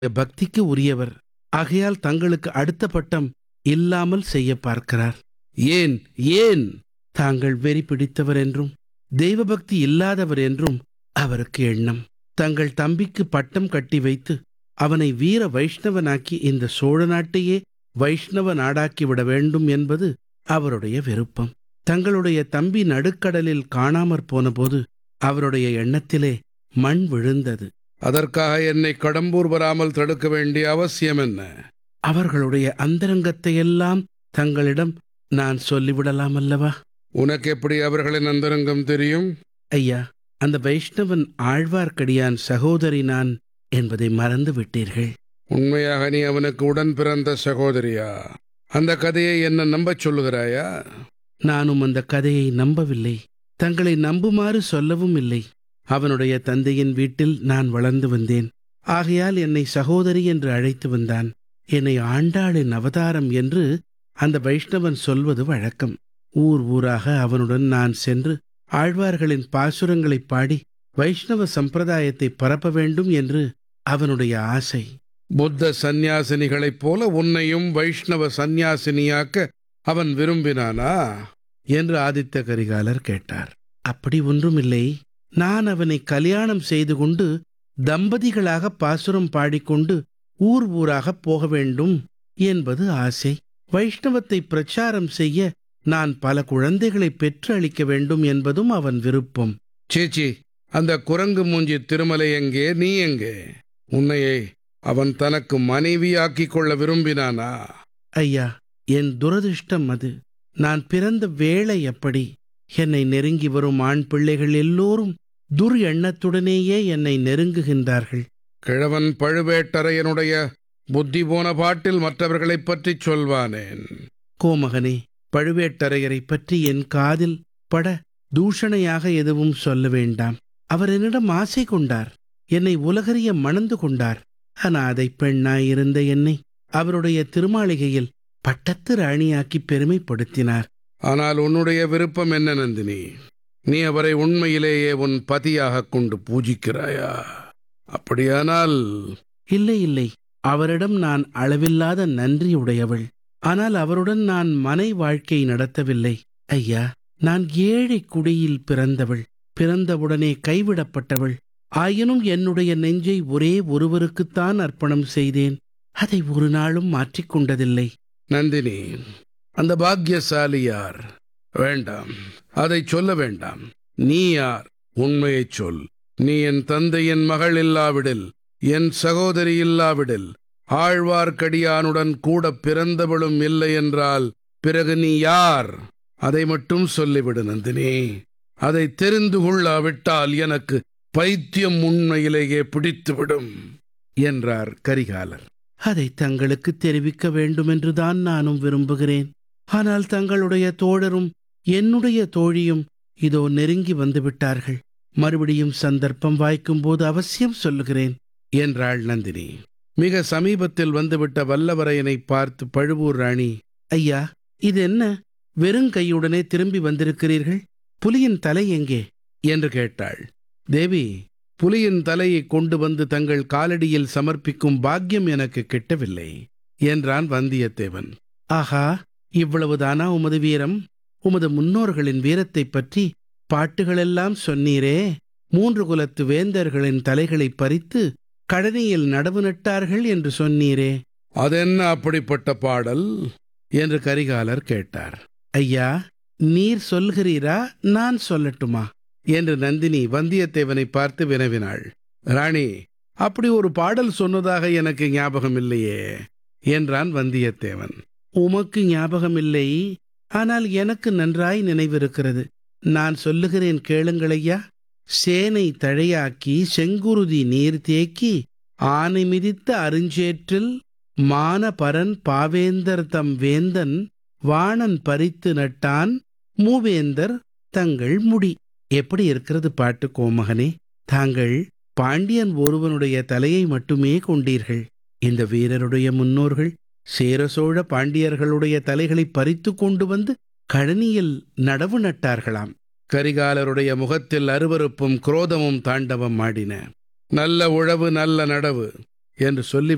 பக்திக்கு உரியவர் ஆகையால் தங்களுக்கு அடுத்த பட்டம் இல்லாமல் செய்ய பார்க்கிறார் ஏன் ஏன் தாங்கள் வெறி பிடித்தவர் என்றும் தெய்வ பக்தி இல்லாதவர் என்றும் அவருக்கு எண்ணம் தங்கள் தம்பிக்கு பட்டம் கட்டி வைத்து அவனை வீர வைஷ்ணவனாக்கி இந்த சோழ நாட்டையே வைஷ்ணவ நாடாக்கி விட வேண்டும் என்பது அவருடைய விருப்பம் தங்களுடைய தம்பி நடுக்கடலில் காணாமற் போனபோது அவருடைய எண்ணத்திலே மண் விழுந்தது அதற்காக என்னை கடம்பூர் வராமல் தடுக்க வேண்டிய அவசியம் என்ன அவர்களுடைய அந்தரங்கத்தையெல்லாம் தங்களிடம் நான் சொல்லிவிடலாம் அல்லவா உனக்கு எப்படி அவர்களின் அந்தரங்கம் தெரியும் ஐயா அந்த வைஷ்ணவன் ஆழ்வார்க்கடியான் சகோதரி நான் என்பதை மறந்து விட்டீர்கள் உண்மையாக நீ அவனுக்கு உடன் பிறந்த சகோதரியா அந்த கதையை என்ன நம்பச் சொல்லுகிறாயா நானும் அந்த கதையை நம்பவில்லை தங்களை நம்புமாறு சொல்லவும் இல்லை அவனுடைய தந்தையின் வீட்டில் நான் வளர்ந்து வந்தேன் ஆகையால் என்னை சகோதரி என்று அழைத்து வந்தான் என்னை ஆண்டாளின் அவதாரம் என்று அந்த வைஷ்ணவன் சொல்வது வழக்கம் ஊர் ஊராக அவனுடன் நான் சென்று ஆழ்வார்களின் பாசுரங்களைப் பாடி வைஷ்ணவ சம்பிரதாயத்தை பரப்ப வேண்டும் என்று அவனுடைய ஆசை புத்த சந்நியாசினிகளைப் போல உன்னையும் வைஷ்ணவ சந்நியாசினியாக்க அவன் விரும்பினானா என்று ஆதித்த கரிகாலர் கேட்டார் அப்படி ஒன்றுமில்லை நான் அவனை கல்யாணம் செய்து கொண்டு தம்பதிகளாக பாசுரம் பாடிக்கொண்டு ஊர் ஊராக போக வேண்டும் என்பது ஆசை வைஷ்ணவத்தை பிரச்சாரம் செய்ய நான் பல குழந்தைகளை பெற்று அளிக்க வேண்டும் என்பதும் அவன் விருப்பம் சீச்சி அந்த குரங்கு மூஞ்சி திருமலை எங்கே நீ எங்கே உன்னையை அவன் தனக்கு மனைவியாக்கிக் கொள்ள விரும்பினானா ஐயா என் துரதிர்ஷ்டம் அது நான் பிறந்த வேளை எப்படி என்னை நெருங்கி வரும் ஆண் பிள்ளைகள் எல்லோரும் துர் எண்ணத்துடனேயே என்னை நெருங்குகின்றார்கள் கிழவன் பழுவேட்டரையனுடைய புத்தி போன பாட்டில் மற்றவர்களைப் பற்றிச் சொல்வானேன் கோமகனே பழுவேட்டரையரைப் பற்றி என் காதில் பட தூஷணையாக எதுவும் சொல்ல வேண்டாம் அவர் என்னிடம் ஆசை கொண்டார் என்னை உலகறிய மணந்து கொண்டார் அனாதை பெண்ணாயிருந்த என்னை அவருடைய திருமாளிகையில் பட்டத்து ராணியாக்கி பெருமைப்படுத்தினார் ஆனால் உன்னுடைய விருப்பம் என்ன நந்தினி நீ அவரை உண்மையிலேயே உன் பதியாகக் கொண்டு பூஜிக்கிறாயா அப்படியானால் இல்லை இல்லை அவரிடம் நான் அளவில்லாத நன்றியுடையவள் ஆனால் அவருடன் நான் மனை வாழ்க்கை நடத்தவில்லை ஐயா நான் ஏழை குடியில் பிறந்தவள் பிறந்தவுடனே கைவிடப்பட்டவள் ஆயினும் என்னுடைய நெஞ்சை ஒரே ஒருவருக்குத்தான் அர்ப்பணம் செய்தேன் அதை ஒரு நாளும் மாற்றிக்கொண்டதில்லை நந்தினி அந்த பாக்கியசாலி யார் வேண்டாம் அதை சொல்ல வேண்டாம் நீ யார் உண்மையைச் சொல் நீ என் தந்தையின் மகள் இல்லாவிடில் என் சகோதரி இல்லாவிடில் ஆழ்வார்க்கடியானுடன் கூட பிறந்தவளும் இல்லை என்றால் பிறகு நீ யார் அதை மட்டும் சொல்லிவிடு நந்தினி அதை தெரிந்து கொள்ளாவிட்டால் எனக்கு பைத்தியம் உண்மையிலேயே பிடித்துவிடும் என்றார் கரிகாலர் அதை தங்களுக்கு தெரிவிக்க வேண்டுமென்றுதான் நானும் விரும்புகிறேன் ஆனால் தங்களுடைய தோழரும் என்னுடைய தோழியும் இதோ நெருங்கி வந்துவிட்டார்கள் மறுபடியும் சந்தர்ப்பம் வாய்க்கும்போது அவசியம் சொல்லுகிறேன் என்றாள் நந்தினி மிக சமீபத்தில் வந்துவிட்ட வல்லவரையனை பார்த்து பழுவூர் ராணி ஐயா இது என்ன வெறுங்கையுடனே திரும்பி வந்திருக்கிறீர்கள் புலியின் தலை எங்கே என்று கேட்டாள் தேவி புலியின் தலையை கொண்டு வந்து தங்கள் காலடியில் சமர்ப்பிக்கும் பாக்கியம் எனக்கு கிட்டவில்லை என்றான் வந்தியத்தேவன் ஆஹா இவ்வளவுதானா உமது வீரம் உமது முன்னோர்களின் வீரத்தைப் பற்றி பாட்டுகளெல்லாம் சொன்னீரே மூன்று குலத்து வேந்தர்களின் தலைகளை பறித்து கடனியில் நடவு நட்டார்கள் என்று சொன்னீரே அதென்ன அப்படிப்பட்ட பாடல் என்று கரிகாலர் கேட்டார் ஐயா நீர் சொல்கிறீரா நான் சொல்லட்டுமா என்று நந்தினி வந்தியத்தேவனை பார்த்து வினவினாள் ராணி அப்படி ஒரு பாடல் சொன்னதாக எனக்கு ஞாபகம் இல்லையே என்றான் வந்தியத்தேவன் உமக்கு ஞாபகம் இல்லை ஆனால் எனக்கு நன்றாய் நினைவிருக்கிறது நான் சொல்லுகிறேன் கேளுங்களையா சேனை தழையாக்கி செங்குருதி நீர் தேக்கி ஆனை மிதித்த அருஞ்சேற்றில் மானபரன் பாவேந்தர் தம் வேந்தன் வாணன் பறித்து நட்டான் மூவேந்தர் தங்கள் முடி எப்படி இருக்கிறது பாட்டு கோமகனே தாங்கள் பாண்டியன் ஒருவனுடைய தலையை மட்டுமே கொண்டீர்கள் இந்த வீரருடைய முன்னோர்கள் சேர சோழ பாண்டியர்களுடைய தலைகளை பறித்து கொண்டு வந்து கழனியில் நடவு நட்டார்களாம் கரிகாலருடைய முகத்தில் அருவருப்பும் குரோதமும் தாண்டவம் ஆடின நல்ல உழவு நல்ல நடவு என்று சொல்லி